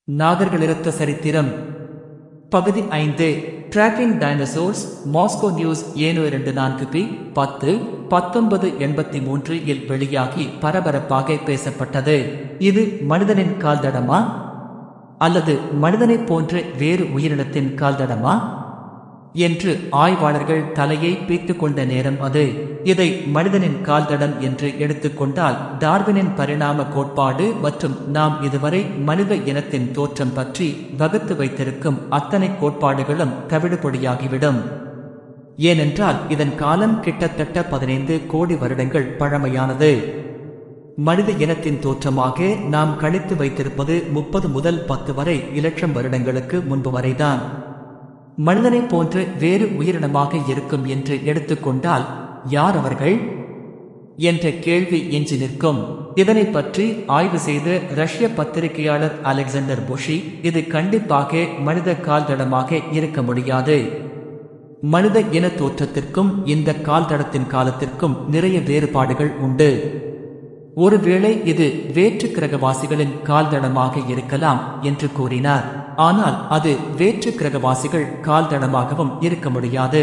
நாகர்களிருத்த சரித்திரம் பகுதி ஐந்து டிராக்கிங் டைனசோர்ஸ் மாஸ்கோ நியூஸ் ஏழு இரண்டு நான்கு பி பத்து பத்தொன்பது எண்பத்தி மூன்று இல் வெளியாகி பரபரப்பாக பேசப்பட்டது இது மனிதனின் கால்தடமா அல்லது மனிதனைப் போன்ற வேறு உயிரினத்தின் கால்தடமா என்று ஆய்வாளர்கள் தலையை பீத்துக் கொண்ட நேரம் அது இதை மனிதனின் கால்தடம் என்று எடுத்துக்கொண்டால் டார்வினின் பரிணாம கோட்பாடு மற்றும் நாம் இதுவரை மனித இனத்தின் தோற்றம் பற்றி வகுத்து வைத்திருக்கும் அத்தனை கோட்பாடுகளும் தவிடுபொடியாகிவிடும் ஏனென்றால் இதன் காலம் கிட்டத்தட்ட பதினைந்து கோடி வருடங்கள் பழமையானது மனித இனத்தின் தோற்றமாக நாம் கணித்து வைத்திருப்பது முப்பது முதல் பத்து வரை இலட்சம் வருடங்களுக்கு முன்பு வரைதான் மனிதனைப் போன்று வேறு உயிரினமாக இருக்கும் என்று எடுத்துக்கொண்டால் யார் அவர்கள் என்ற கேள்வி எஞ்சி நிற்கும் இதனை பற்றி ஆய்வு செய்த ரஷ்ய பத்திரிகையாளர் அலெக்சாண்டர் புஷி இது கண்டிப்பாக மனித கால்தடமாக இருக்க முடியாது மனித இன தோற்றத்திற்கும் இந்த கால்தடத்தின் காலத்திற்கும் நிறைய வேறுபாடுகள் உண்டு ஒருவேளை இது வேற்று கிரகவாசிகளின் கால்தடமாக இருக்கலாம் என்று கூறினார் ஆனால் அது வேற்று கிரகவாசிகள் கால்தடமாகவும் இருக்க முடியாது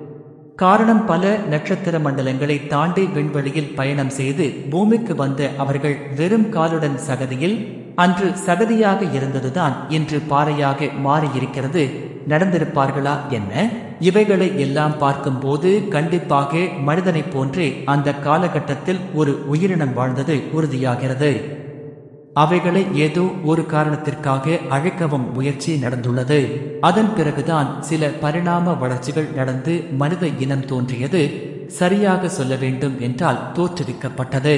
காரணம் பல நட்சத்திர மண்டலங்களை தாண்டி விண்வெளியில் பயணம் செய்து பூமிக்கு வந்த அவர்கள் வெறும் காலுடன் சகதியில் அன்று சகதியாக இருந்ததுதான் இன்று பாறையாக மாறியிருக்கிறது நடந்திருப்பார்களா என்ன இவைகளை எல்லாம் பார்க்கும்போது கண்டிப்பாக மனிதனைப் போன்றே அந்த காலகட்டத்தில் ஒரு உயிரினம் வாழ்ந்தது உறுதியாகிறது அவைகளை ஏதோ ஒரு காரணத்திற்காக அழைக்கவும் முயற்சி நடந்துள்ளது அதன் பிறகுதான் சில பரிணாம வளர்ச்சிகள் நடந்து மனித இனம் தோன்றியது சரியாக சொல்ல வேண்டும் என்றால் தோற்றுவிக்கப்பட்டது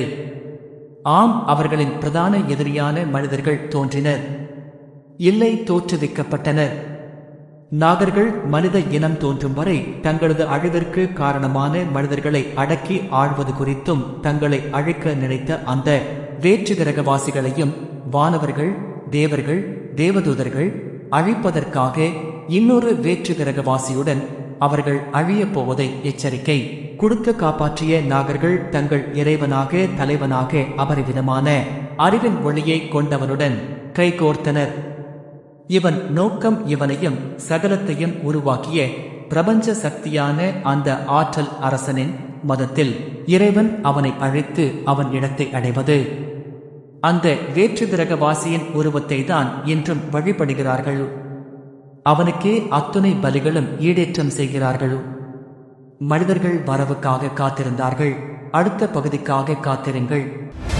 ஆம் அவர்களின் பிரதான எதிரியான மனிதர்கள் தோன்றினர் இல்லை தோற்றுவிக்கப்பட்டனர் நாகர்கள் மனித இனம் தோன்றும் வரை தங்களது அழிவிற்கு காரணமான மனிதர்களை அடக்கி ஆழ்வது குறித்தும் தங்களை அழிக்க நினைத்த அந்த வேற்று கிரகவாசிகளையும் வானவர்கள் தேவர்கள் தேவதூதர்கள் அழிப்பதற்காக இன்னொரு வேற்று கிரகவாசியுடன் அவர்கள் அழியப் போவதை எச்சரிக்கை கொடுத்து காப்பாற்றிய நாகர்கள் தங்கள் இறைவனாக தலைவனாக அபரிவிதமான அறிவின் ஒளியை கொண்டவனுடன் கைகோர்த்தனர் இவன் நோக்கம் இவனையும் சகலத்தையும் உருவாக்கிய பிரபஞ்ச சக்தியான அந்த ஆற்றல் அரசனின் மதத்தில் இறைவன் அவனை அழைத்து அவன் இடத்தை அடைவது அந்த வேற்று கிரகவாசியின் உருவத்தை தான் இன்றும் வழிபடுகிறார்கள் அவனுக்கே அத்துணை பலிகளும் ஈடேற்றம் செய்கிறார்கள் மனிதர்கள் வரவுக்காக காத்திருந்தார்கள் அடுத்த பகுதிக்காக காத்திருங்கள்